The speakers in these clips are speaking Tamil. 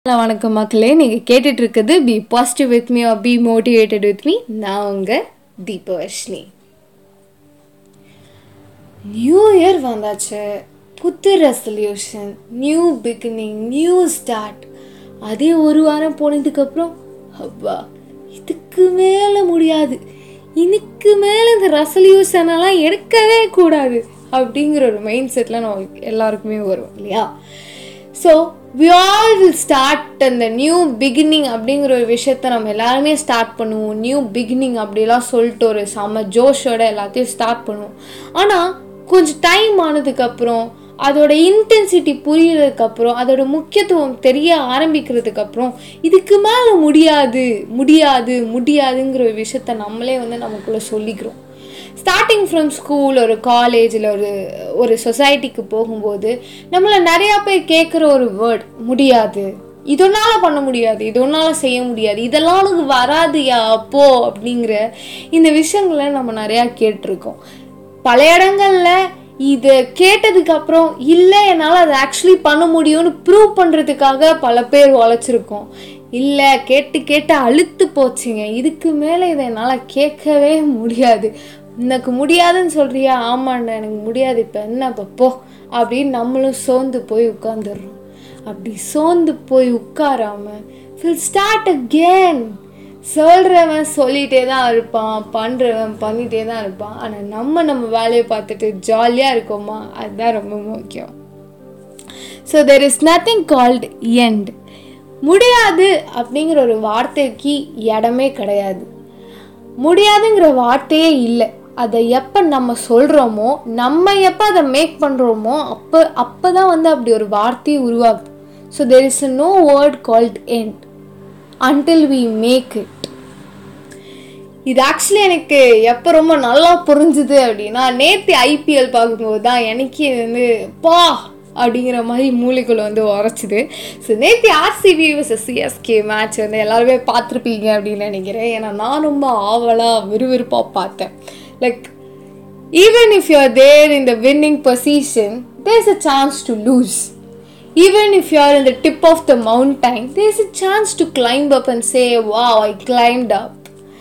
ஹலோ வணக்கம் மக்களே நீங்கள் கேட்டுட்டு இருக்குது be positive with me or be motivated with me நான் உங்கள் தீபவர்ஷினி நியூ இயர் வந்தாச்சு புது resolution new beginning new start அதே ஒரு வாரம் போனதுக்கப்புறம் அப்பா இதுக்கு மேலே முடியாது இதுக்கு மேலே இந்த ரெசல்யூஷன் எல்லாம் எடுக்கவே கூடாது அப்படிங்கிற ஒரு மைண்ட் செட்டில் நம்ம எல்லாருக்குமே வரும் இல்லையா so we all will start அந்த நியூ பிகினிங் அப்படிங்கிற ஒரு விஷயத்த நம்ம எல்லாருமே ஸ்டார்ட் பண்ணுவோம் நியூ பிகினிங் அப்படிலாம் சொல்லிட்டு ஒரு செம்ம ஜோஷோட எல்லாத்தையும் ஸ்டார்ட் பண்ணுவோம் ஆனால் கொஞ்சம் டைம் ஆனதுக்கப்புறம் அதோட இன்டென்சிட்டி புரியறதுக்கப்புறம் அதோட முக்கியத்துவம் தெரிய ஆரம்பிக்கிறதுக்கப்புறம் இதுக்கு மேலே முடியாது முடியாது முடியாதுங்கிற ஒரு விஷயத்த நம்மளே வந்து நமக்குள்ளே சொல்லிக்கிறோம் ஸ்டார்டிங் ஃப்ரம் ஸ்கூல் ஒரு காலேஜில் ஒரு ஒரு சொசைட்டிக்கு போகும்போது நம்மளை நிறையா பேர் கேட்குற ஒரு வேர்ட் முடியாது இதனால பண்ண முடியாது இதனால செய்ய முடியாது இதெல்லாம் உனக்கு வராதுயா அப்போ அப்படிங்கிற இந்த விஷயங்களை நம்ம நிறையா கேட்டிருக்கோம் பல இடங்கள்ல இதை கேட்டதுக்கு அப்புறம் இல்லை என்னால் அதை ஆக்சுவலி பண்ண முடியும்னு ப்ரூவ் பண்ணுறதுக்காக பல பேர் உழைச்சிருக்கோம் இல்லை கேட்டு கேட்டு அழுத்து போச்சுங்க இதுக்கு மேலே இதை என்னால் கேட்கவே முடியாது உனக்கு முடியாதுன்னு சொல்றியா ஆமாண்டா எனக்கு முடியாது இப்போ என்ன இப்போ போ அப்படின்னு நம்மளும் சோர்ந்து போய் உட்காந்துடுறோம் அப்படி சோர்ந்து போய் உட்காராம வில் ஸ்டார்ட் அகேன் சொல்கிறவன் சொல்லிகிட்டே தான் இருப்பான் பண்ணுறவன் பண்ணிகிட்டே தான் இருப்பான் ஆனால் நம்ம நம்ம வேலையை பார்த்துட்டு ஜாலியாக இருக்கோமா அதுதான் ரொம்ப முக்கியம் so there is nothing called end முடியாது அப்படிங்கிற ஒரு வார்த்தைக்கு இடமே கிடையாது முடியாதுங்கிற வார்த்தையே இல்லை அதை எப்போ நம்ம சொல்கிறோமோ நம்ம எப்போ அதை மேக் பண்ணுறோமோ அப்போ அப்போ தான் வந்து அப்படி ஒரு வார்த்தையை உருவாகுது so there is no word called end until we make it இது ஆக்சுவலி எனக்கு எப்போ ரொம்ப நல்லா புரிஞ்சுது அப்படின்னா நேற்று ஐபிஎல் பார்க்கும்போது தான் எனக்கு இது வந்து பா அப்படிங்கிற மாதிரி மூளைக்குள்ள வந்து உரைச்சிது ஸோ நேற்று ஆர்சிபி வர்சஸ் சிஎஸ்கே மேட்ச் வந்து எல்லாருமே பார்த்துருப்பீங்க அப்படின்னு நினைக்கிறேன் ஏன்னா நான் ரொம்ப ஆவலாக விறுவிறுப்பாக பார்த்தேன் like even if you are there in the winning position there is a chance to lose even if you are in the tip of the mountain, there's a chance to climb up and say, Wow, I climbed up.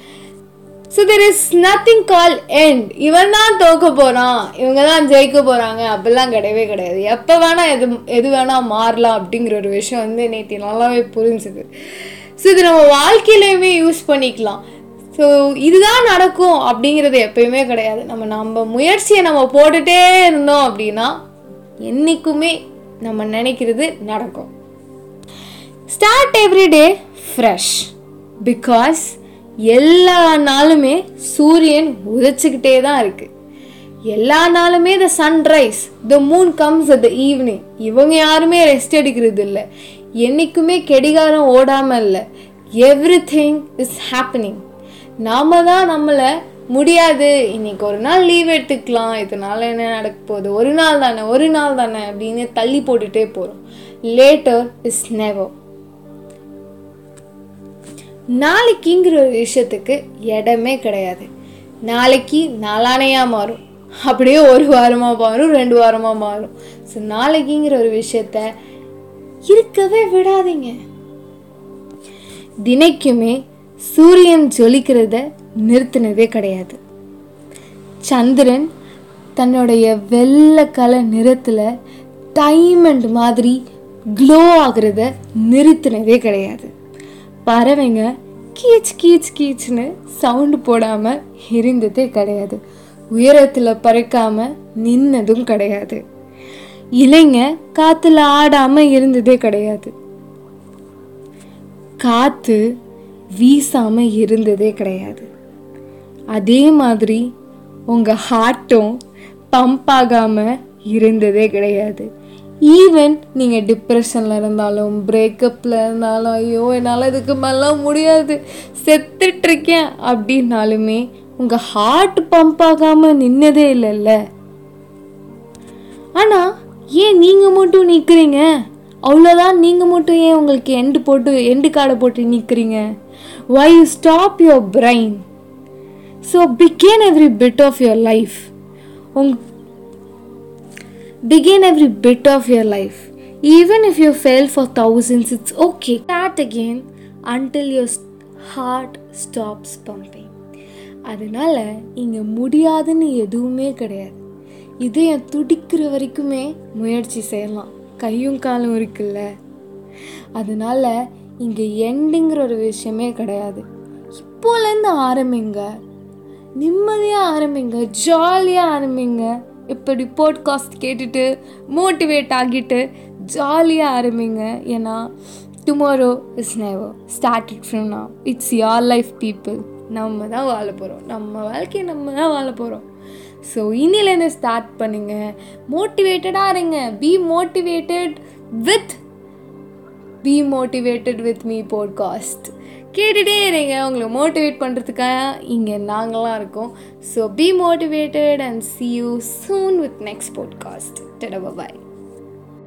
So there is nothing call end இவன் தான் தோக்க போகிறான் இவங்க தான் ஜெயிக்க போகிறாங்க அப்படிலாம் கிடையவே கிடையாது எப்போ வேணால் எது எது வேணால் மாறலாம் அப்படிங்கிற ஒரு விஷயம் வந்து நேற்று நல்லாவே புரிஞ்சுது ஸோ இது நம்ம வாழ்க்கையிலையுமே யூஸ் பண்ணிக்கலாம் ஸோ இதுதான் நடக்கும் அப்படிங்கிறது எப்பயுமே கிடையாது நம்ம நம்ம முயற்சியை நம்ம போட்டுகிட்டே இருந்தோம் அப்படின்னா என்றைக்குமே நம்ம நினைக்கிறது நடக்கும் start every day fresh because எல்லா நாளுமே சூரியன் உதைச்சிக்கிட்டே தான் இருக்கு எல்லா நாளுமே the sunrise the moon comes at the evening இவங்க யாருமே ரெஸ்ட் எடுக்கிறது இல்லை என்றைக்குமே கெடிகாரம் ஓடாமல் இல்லை எவ்ரி திங் இஸ் ஹேப்பனிங் நாம தான் நம்மளை முடியாது இன்னைக்கு ஒரு நாள் லீவ் எடுத்துக்கலாம் இதனால என்ன நடக்க போகுது ஒரு நாள் தானே ஒரு நாள் தானே அப்படின்னு தள்ளி போட்டுட்டே போகிறோம் லேட்டர் இஸ் நெவர் நாளைக்குங்கிற ஒரு விஷயத்துக்கு இடமே கிடையாது நாளைக்கு நாளானையாக மாறும் அப்படியே ஒரு வாரமாக மாறும் ரெண்டு வாரமாக மாறும் ஸோ நாளைக்குங்கிற ஒரு விஷயத்த இருக்கவே விடாதீங்க தினைக்குமே சூரியன் ஜொலிக்கிறத நிறுத்தினதே கிடையாது சந்திரன் தன்னுடைய வெள்ளை கலர் நிறத்தில் டைமண்ட் மாதிரி க்ளோ ஆகுறத நிறுத்தினதே கிடையாது பறவைங்க கீச் கீச் கீச்னு சவுண்டு போடாமல் இருந்ததே கிடையாது உயரத்தில் பறக்காம நின்னதும் கிடையாது இலைங்க காற்றுல ஆடாமல் இருந்ததே கிடையாது காற்று வீசாம இருந்ததே கிடையாது அதே மாதிரி உங்கள் ஹார்ட்டும் பம்ப் ஆகாமல் இருந்ததே கிடையாது ஈவன் நீங்கள் டிப்ரெஷனில் இருந்தாலும் பிரேக்கப்பில் இருந்தாலும் ஐயோ என்னால் இதுக்கு மேலாம் முடியாது செத்துட்ருக்கேன் அப்படின்னாலுமே உங்கள் ஹார்ட் பம்ப் ஆகாமல் நின்னதே இல்லைல்ல ஆனால் ஏன் நீங்கள் மட்டும் நிற்கிறீங்க அவ்வளோதான் நீங்கள் மட்டும் ஏன் உங்களுக்கு எண்டு போட்டு எண்டு காடை போட்டு நிற்கிறீங்க why you stop your brain so begin every bit of your life உங் begin every bit of your life Even if you fail for thousands, it's okay. Start again until your heart stops pumping. அதனால இங்கே முடியாதுன்னு எதுவுமே கிடையாது இதயம் துடிக்கிற வரைக்குமே முயற்சி செய்யலாம் கையும் காலும் இருக்குல்ல அதனால இங்கே எண்டுங்கிற ஒரு விஷயமே கிடையாது இப்போலேருந்து ஆரம்பிங்க நிம்மதியாக ஆரம்பிங்க ஜாலியாக ஆரம்பிங்க இப்படி போட்காஸ்ட் கேட்டுட்டு மோட்டிவேட் ஆகிட்டு ஜாலியாக ஆரம்பிங்க ஏன்னா tomorrow is never start it from now it's your life people நம்ம தான் வாழ போகிறோம் நம்ம வாழ்க்கையை நம்ம தான் வாழ போகிறோம் ஸோ இன்னிலேருந்து ஸ்டார்ட் பண்ணுங்க மோட்டிவேட்டடாக இருங்க be motivated with be motivated with me podcast கேட்டுகிட்டே இருங்க உங்களை மோட்டிவேட் பண்ணுறதுக்காக இங்கே நாங்களாம் இருக்கோம் so be motivated and see you soon with next podcast டெடா பாய்